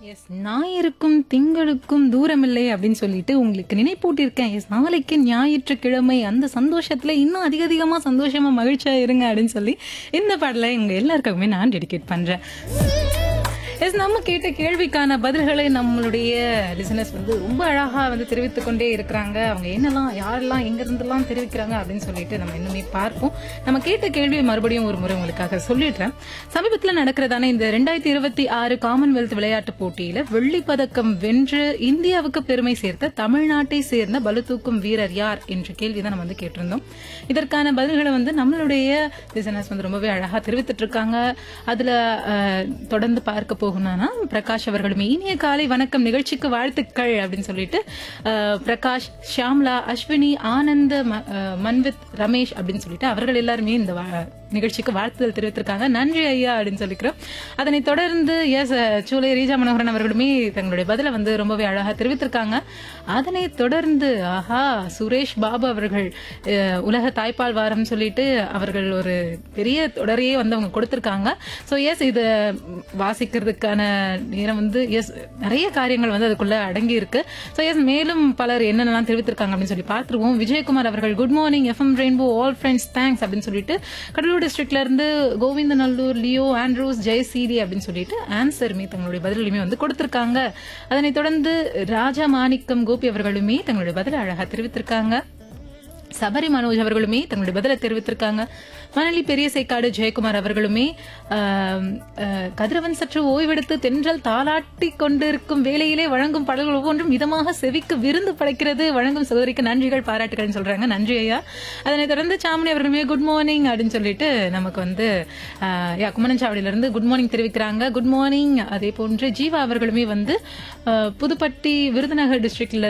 S ஞாயிறுக்கும் திங்களுக்கும் தூரமில்லை அப்படின்னு சொல்லிட்டு உங்களுக்கு நினைப்பூட்டியிருக்கேன் எஸ் நாளைக்கு ஞாயிற்றுக்கிழமை அந்த சந்தோஷத்துல இன்னும் அதிக அதிகமா சந்தோஷமா மகிழ்ச்சியா இருங்க அப்படின்னு சொல்லி இந்த பாடலை உங்க எல்லாருக்குமே நான் டெடிகேட் பண்றேன் எஸ் நம்ம கேட்ட கேள்விக்கான பதில்களை நம்மளுடைய லிசனர்ஸ் வந்து ரொம்ப அழகா வந்து தெரிவித்துக் கொண்டே இருக்கிறாங்க அவங்க என்னெல்லாம் யாரெல்லாம் எங்க இருந்தெல்லாம் தெரிவிக்கிறாங்க அப்படின்னு சொல்லிட்டு நம்ம இன்னுமே பார்ப்போம் நம்ம கேட்ட கேள்வியை மறுபடியும் ஒரு முறை உங்களுக்காக சொல்லிடுறேன் சமீபத்தில் நடக்கிறதான இந்த ரெண்டாயிரத்தி இருபத்தி ஆறு காமன்வெல்த் விளையாட்டுப் போட்டியில வெள்ளி பதக்கம் வென்று இந்தியாவுக்கு பெருமை சேர்த்த தமிழ்நாட்டை சேர்ந்த பளுதூக்கும் வீரர் யார் என்ற கேள்வி தான் நம்ம வந்து கேட்டிருந்தோம் இதற்கான பதில்களை வந்து நம்மளுடைய லிசனர்ஸ் வந்து ரொம்பவே அழகா தெரிவித்துட்டு இருக்காங்க அதுல அஹ், தொடர்ந்து பார்க்க போகணும்னா பிரகாஷ் அவர்களும் இனிய காலை வணக்கம் நிகழ்ச்சிக்கு வாழ்த்துக்கள் அப்படின்னு சொல்லிட்டு அஹ், பிரகாஷ் ஷியாம்லா அஸ்வினி ஆனந்த் ம- அஹ், மன்வித் ரமேஷ் அப்படின்னு சொல்லிட்டு அவர்கள் எல்லாருமே இந்த வா- நிகழ்ச்சிக்கு வாழ்த்துதல் தெரிவித்திருக்காங்க நன்றி ஐயா அப்படின்னு சொல்லிக்கிறோம் அதனைத் தொடர்ந்து எஸ் சூலை ரீஜா மனோகரன் அவர்களுமே தங்களுடைய பதிலை வந்து ரொம்பவே அழகா தெரிவித்திருக்காங்க அதனைத் தொடர்ந்து ஆஹா சுரேஷ் பாபு அவர்கள் அஹ், உலக தாய்ப்பால் வாரம் சொல்லிட்டு அவர்கள் ஒரு பெரிய தொடரையே வந்து அவங்க கொடுத்திருக்காங்க ஸோ எஸ் இது வாசிக்கிறதுக்கான நேரம் வந்து எஸ் நிறைய காரியங்கள் வந்து அதுக்குள்ள அடங்கி இருக்கு ஸோ எஸ் மேலும் பலர் என்னென்னலாம் தெரிவித்திருக்காங்க அப்படின்னு சொல்லி பார்த்துருவோம் விஜயகுமார் அவர்கள் good morning FM rainbow all friends thanks அப்படின்னு சொல்லிட்டு கடலூர் டிஸ்ட்ரிக்ட்ல இருந்து கோவிந்தநல்லூர் லியோ ஆண்ட்ரூஸ் ஜெயசீதி அப்படின்னு சொல்லிட்டு ஆன்சருமே தங்களுடைய பதிலுமே வந்து கொடுத்திருக்காங்க அதனைத் தொடர்ந்து ராஜா மாணிக்கம் கோபி அவர்களுமே தங்களுடைய பதிலை அழகா தெரிவித்திருக்காங்க சபரி மனோஜ் அவர்களுமே தங்களுடைய பதிலை தெரிவித்திருக்காங்க மணலி பெரிய சேக்காடு ஜெயக்குமார் அவர்களுமே ஆம், அஹ், கதிரவன் சற்று ஓய்வெடுத்து தென்றல் தாளாட்டி கொண்டிருக்கும் வேளையிலே வழங்கும் பாடல்கள் ஒவ்வொன்றும் மிதமாக செவிக்கு விருந்து படைக்கிறது வழங்கும் சகோதரிக்கு நன்றிகள் பாராட்டுகள்னு சொல்றாங்க நன்றி ஐயா அதனைத் தொடர்ந்து சாமுனி அவர்களுமே குட் மார்னிங் அப்படின்னு சொல்லிட்டு நமக்கு வந்து ஆஹ், யா கும்மனஞ்சாவடியில இருந்து குட் மார்னிங் தெரிவிக்கிறாங்க குட் மார்னிங் அதே போன்று ஜீவா அவர்களுமே வந்து ஆஹ், புதுப்பட்டி விருதுநகர் டிஸ்ட்ரிக்ட்ல